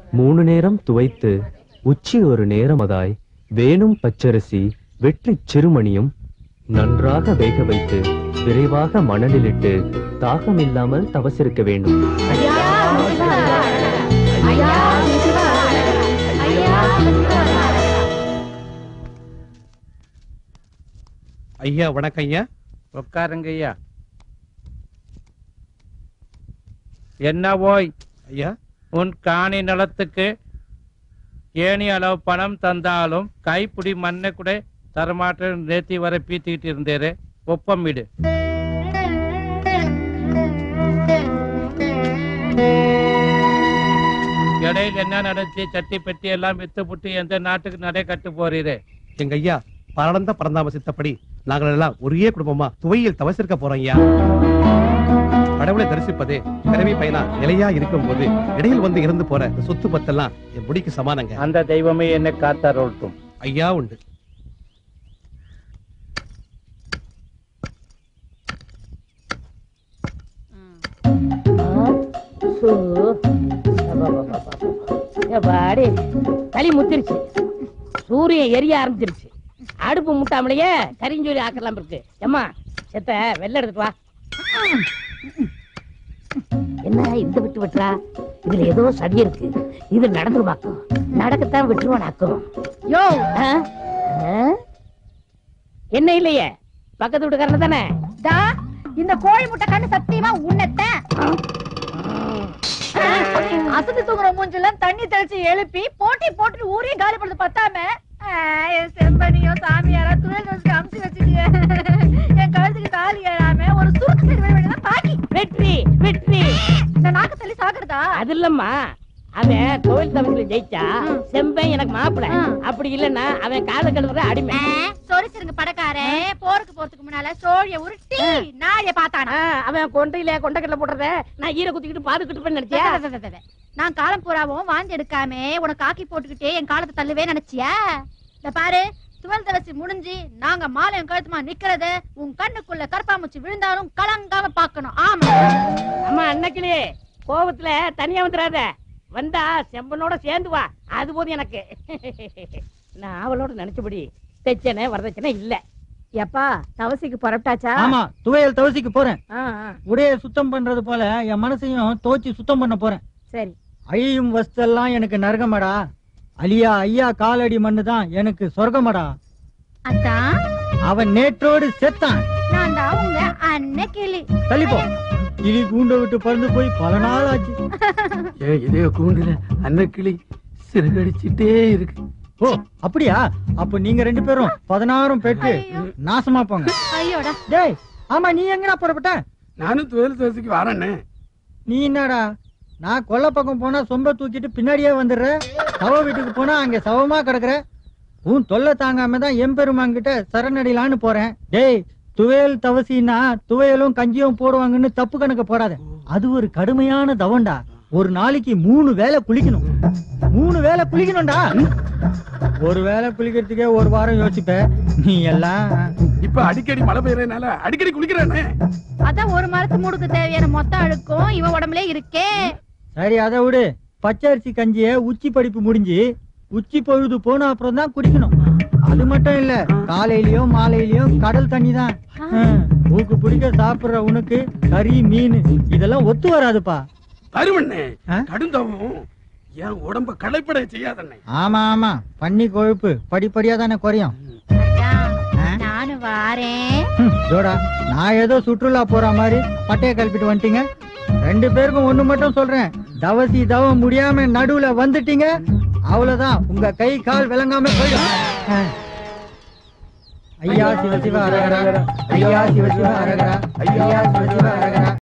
மூணு நேரம் துவைத்து உச்சி ஒரு நேரமதாய் வேணும் பச்சரிசி வெற்றிச் சிறுமணியும் நன்றாக வேக வைத்து விரைவாக மணலிலிட்டு தாகமில்லாமல் தவசிருக்க வேண்டும் ஐயா வணக்கம் ஐயா உட்காருங்க ஐயா என்ன ஓய் ஐயா உன் காணி நிலத்துக்கு ஏணி அளவு பணம் தந்தாலும் கைப்பிடி மண்ணை கூட தரமாட்டேன் நேத்தி வரை பீத்திக்கிட்டு இருந்தேரு ஒப்பமிடு இடையில என்ன நடந்துச்சு சட்டி பெட்டி எல்லாம் வித்து புட்டு எந்த நாட்டுக்கு நடை கட்டு போறீரு எங்க ஐயா பரளந்த பரந்தாம சித்தப்படி நாங்கள் எல்லாம் ஒரே குடும்பமா துவையில் தவசிருக்க போறோம் ஐயா கடவுளை தரிசிப்பதே பிறவி பயனா நிலையா இருக்கும் போது இடையில் வந்து இறந்து போற இந்த சொத்து பத்தெல்லாம் என் முடிக்கு சமானங்க அந்த தெய்வமே என்னை காத்தாரோட்டும் ஐயா உண்டு பாடி களி முத்திருச்சு சூரியன் எரிய ஆரம்பிச்சிருச்சு அடுப்பு முட்டாமலையே கரிஞ்சொலி ஆக்கலாம் இருக்கு ஏம்மா செத்த வெள்ள எடுத்துட்டு வா என்ன இந்த விட்டு விட்டுறா இதுல ஏதோ சதி இருக்கு இது நடந்துருமாக்கும் நடக்கத்தான் விட்டுருவானாக்கும் யோ என்ன இல்லையே பக்கத்து வீட்டுக்காரன் தானே இந்த கோழி முட்டை கண்ணு சத்தியமா உன்னத்த அசந்து தூங்குற மூஞ்செல்லாம் தண்ணி தெளிச்சு எழுப்பி போட்டி போட்டு ஊரே காலி பண்ணது பத்தாம ஆ, என் செம்பனியும் சாமியாரா துணில் வச்சு அமுச்சு வச்சுட்டீங்க என் கழுத்துக்கு தாலி ஏழாம ஒரு சுருக்கு சரி வேண்டியதான் பாக்கி வெற்றி வெற்றி இந்த நாக்கு தள்ளி சாகுறதா அது இல்லம்மா அவன் கோவில் தமிழ்ல ஜெயிச்சா ம். செம்பன் எனக்கு மாப்பிள ம். அப்படி இல்லன்னா அவன் கால கழுவுற அடிமை சொரிச்சிருங்க படக்காரே போருக்கு போறதுக்கு முன்னால சோழிய உருட்டி நாளைய பார்த்தானா ஆ, அவன் கொண்டையில கொண்டைக்கடல போடுறத நான் ஈர குத்திக்கிட்டு பாதுகிட்டு போய் நினைச்சியா நான் காலம் பூராவும் வாந்தி எடுக்காம உனக்கு காக்கி போட்டுக்கிட்டே என் காலத்தை தள்ளுவே நினைச்சியா இந்த பாரு துவல் தலசி முடிஞ்சு நாங்க மாலையும் கழுத்துமா நிக்கிறத உன் கண்ணுக்குள்ள கற்பாமூச்சி விழுந்தாலும் கலங்காம பாக்கணும் ஆமா அம்மா அன்னைக்கிலே கோவத்துல தனியா வந்துடாத வந்தா செம்பனோட சேர்ந்து வா அது போதும் எனக்கு நான் அவளோட நினைச்சபடி தெச்சனே வரதட்சணை இல்ல எப்பா தவசிக்கு புறப்பட்டாச்சா ஆமா துவையல் தவசிக்கு போறேன் ஆ, ஆ, உடைய சுத்தம் பண்றது போல என் மனசையும் தோச்சி சுத்தம் பண்ண போறேன் சரி அழியும் வஸ்தெல்லாம் எனக்கு நரகமடா அலியா ஐயா காலடி மண்ணு தான் எனக்கு சொர்க்கமடா அதான் அவன் நேற்றோடு செத்தான் நான் தான் உங்க அண்ணன் கிளி தள்ளிப்போ கிளி கூண்ட விட்டு பறந்து போய் பல நாள் ஆச்சு ஏன் இதே கூண்டுல அன்னக்கிளி சிறகடிச்சிட்டே இருக்கு ஓ அப்படியா அப்ப நீங்க ரெண்டு பேரும் பதினாறும் பெற்று ஐயோ. நாசமா போங்க ஐயோடா டேய் ஆமா நீ எங்கடா புறப்பட்ட நானும் துவையல் தோசைக்கு வரேன்னே நீ என்னடா நான் கொல்லை பக்கம் போனா சொம்ப தூக்கிட்டு பின்னாடியே வந்துடுற சவ வீட்டுக்கு போனா அங்க சவமா கிடக்குற உன் தொல்லை தாங்காம தான் எம்பெருமான்கிட்ட சரணடையலான்னு போறேன் டேய் துவையல் தவசின்னா துவையலும் கஞ்சியும் போடுவாங்கன்னு தப்பு கணக்கு போடாத அது ஒரு கடுமையான தவண்டா ஒரு நாளைக்கு மூணு வேளை குளிக்கணும் மூணு வேளை குளிக்கணும்டா ஒரு வேளை குளிக்கிறதுக்கே ஒரு வாரம் யோசிப்ப நீ எல்லாம் இப்ப அடிக்கடி மழை பெய்யறதுனால அடிக்கடி குளிக்கிறேனே அதான் ஒரு மரத்து மூடுக்கு தேவையான மொத்த அழுக்கும் இவன் உடம்புல இருக்கே சரி அதை விடு பச்சரிசி கஞ்சிய உச்சி படிப்பு முடிஞ்சு உச்சி பொழுது போன அப்புறம் தான் குடிக்கணும் அது மட்டும் இல்ல காலையிலயும் மாலையிலயும் கடல் தண்ணி தான் மூக்கு பிடிக்க சாப்பிடுற உனக்கு கறி மீன் இதெல்லாம் ஒத்து வராதுப்பா தருவண்ணே ஆ? கடுந்தவும் என் உடம்ப களைப்படை செய்யாதண்ணே ஆமா ஆமா பண்ணி கொழுப்பு படிப்படியா தானே குறையும் அதான், ஆ? நானும் வாரேன் ஹம், ஜோடா நான் ஏதோ சுற்றுலா போற மாதிரி பட்டைய கல்பிட்டு வந்துட்டீங்க ரெண்டு பேருக்கும் ஒண்ணு மட்டும் சொல்றேன் தவசி தவம் முடியாம நடுவுல வந்துட்டீங்க அவ்வளவுதான் உங்க கை கால் விளங்காம போயிடும் ஆ. ஐயா சிவ சிவ அரகரா ஐயா சிவ சிவ அரகரா ஐயா சிவ சிவ அரகரா